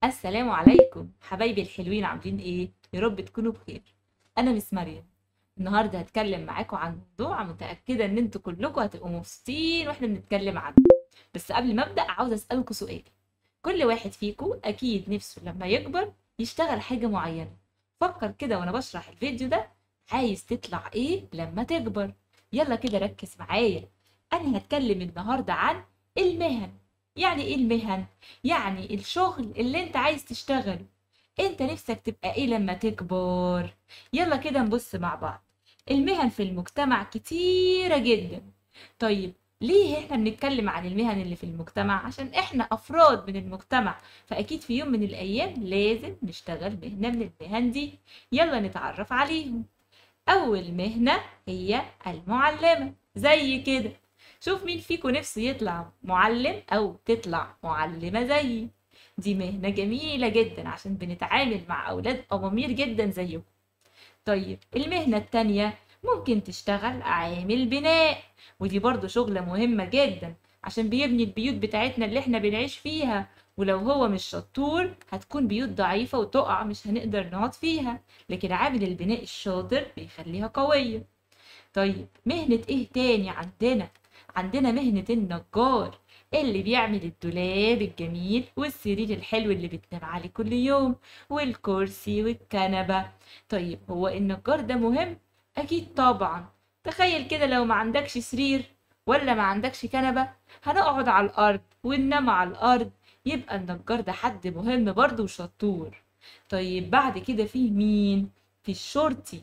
السلام عليكم حبايبي الحلوين عاملين ايه يا رب تكونوا بخير انا مس مريم النهارده هتكلم معاكم عن موضوع متاكده ان انتوا كلكم هتبقوا مبسوطين واحنا بنتكلم عنه بس قبل ما ابدا عاوز اسالكم سؤال كل واحد فيكم اكيد نفسه لما يكبر يشتغل حاجه معينه فكر كده وانا بشرح الفيديو ده عايز تطلع ايه لما تكبر يلا كده ركز معايا انا هتكلم النهارده عن المهن يعني ايه المهن يعني الشغل اللي انت عايز تشتغله انت نفسك تبقى ايه لما تكبر يلا كده نبص مع بعض المهن في المجتمع كتيرة جدا طيب ليه احنا بنتكلم عن المهن اللي في المجتمع عشان احنا افراد من المجتمع فاكيد في يوم من الايام لازم نشتغل مهنة من المهن دي يلا نتعرف عليهم اول مهنة هي المعلمة زي كده شوف مين فيكم نفسه يطلع معلم او تطلع معلمة زيي دي مهنة جميلة جدا عشان بنتعامل مع اولاد امامير جدا زيكم طيب المهنة التانية ممكن تشتغل عامل بناء ودي برضو شغلة مهمة جدا عشان بيبني البيوت بتاعتنا اللي احنا بنعيش فيها ولو هو مش شطور هتكون بيوت ضعيفة وتقع مش هنقدر نقعد فيها لكن عامل البناء الشاطر بيخليها قوية طيب مهنة ايه تاني عندنا عندنا مهنة النجار اللي بيعمل الدولاب الجميل والسرير الحلو اللي بتنام عليه كل يوم والكرسي والكنبة طيب هو النجار ده مهم؟ أكيد طبعا تخيل كده لو ما عندكش سرير ولا ما عندكش كنبة هنقعد على الأرض وننام على الأرض يبقى النجار ده حد مهم برضه وشطور طيب بعد كده فيه مين؟ في الشرطي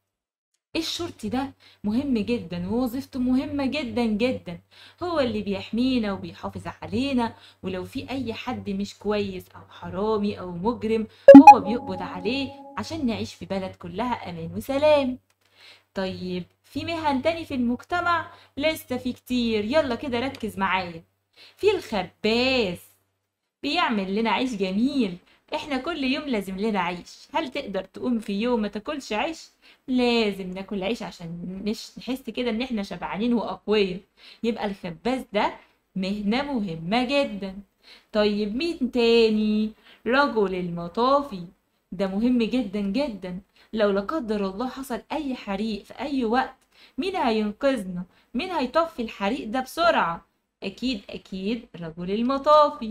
الشرطي ده مهم جدا ووظيفته مهمة جدا جدا هو اللي بيحمينا وبيحافظ علينا ولو في أي حد مش كويس أو حرامي أو مجرم هو بيقبض عليه عشان نعيش في بلد كلها أمان وسلام طيب في مهن تاني في المجتمع لسه في كتير يلا كده ركز معايا في الخباز بيعمل لنا عيش جميل احنا كل يوم لازم لنا عيش هل تقدر تقوم في يوم ما تاكلش عيش لازم ناكل عيش عشان نش- نحس كده ان احنا شبعانين واقوياء يبقى الخباز ده مهنة مهمة جدا طيب مين تاني رجل المطافي ده مهم جدا جدا لو لا قدر الله حصل اي حريق في اي وقت مين هينقذنا مين هيطفي الحريق ده بسرعة اكيد اكيد رجل المطافي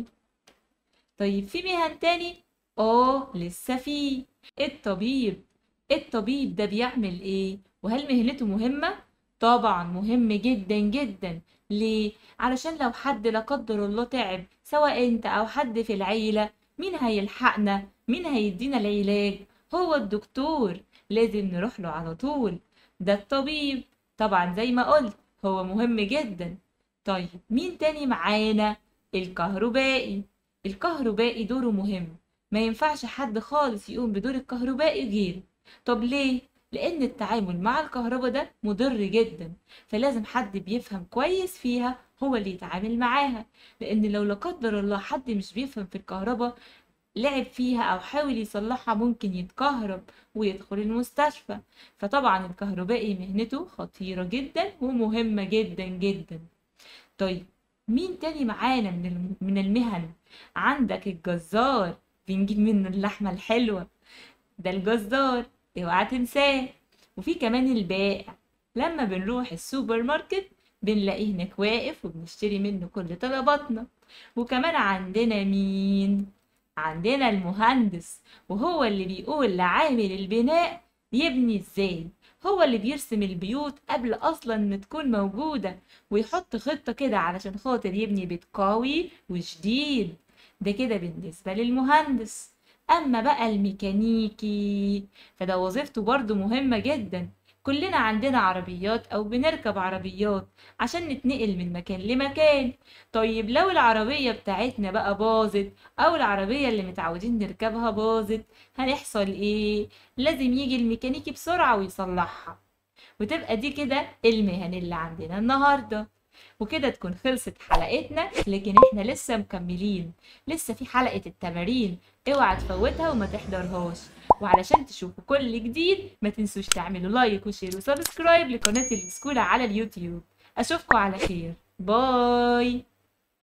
طيب في مهن تاني اه لسه في الطبيب الطبيب ده بيعمل ايه وهل مهنته مهمة طبعا مهم جدا جدا ليه علشان لو حد لا قدر الله تعب سواء انت او حد في العيلة مين هيلحقنا مين هيدينا العلاج هو الدكتور لازم نروح له على طول ده الطبيب طبعا زي ما قلت هو مهم جدا طيب مين تاني معانا الكهربائي الكهربائي دوره مهم ما ينفعش حد خالص يقوم بدور الكهربائي غيره طب ليه لان التعامل مع الكهرباء ده مضر جدا فلازم حد بيفهم كويس فيها هو اللي يتعامل معاها لان لو لا قدر الله حد مش بيفهم في الكهرباء لعب فيها او حاول يصلحها ممكن يتكهرب ويدخل المستشفى فطبعا الكهربائي مهنته خطيرة جدا ومهمة جدا جدا طيب مين تاني معانا من الم- من المهن عندك الجزار بنجيب منه اللحمة الحلوة ده الجزار اوعى تنساه وفي كمان البائع لما بنروح السوبر ماركت بنلاقيه هناك واقف وبنشتري منه كل طلباتنا وكمان عندنا مين عندنا المهندس وهو اللي بيقول لعامل البناء يبني ازاي هو اللي بيرسم البيوت قبل اصلا ما تكون موجودة ويحط خطة كده علشان خاطر يبني بيت قوي وشديد ده كده بالنسبة للمهندس اما بقى الميكانيكي فده وظيفته برضو مهمة جدا كلنا عندنا عربيات او بنركب عربيات عشان نتنقل من مكان لمكان طيب لو العربية بتاعتنا بقى باظت او العربية اللي متعودين نركبها باظت هنحصل ايه لازم يجي الميكانيكي بسرعة ويصلحها وتبقى دي كده المهن اللي عندنا النهاردة وكده تكون خلصت حلقتنا لكن احنا لسه مكملين لسه في حلقة التمارين اوعى تفوتها وما تحضرهاش وعلشان تشوفوا كل جديد ما تنسوش تعملوا لايك وشير وسبسكرايب لقناة السكولة على اليوتيوب اشوفكم على خير باي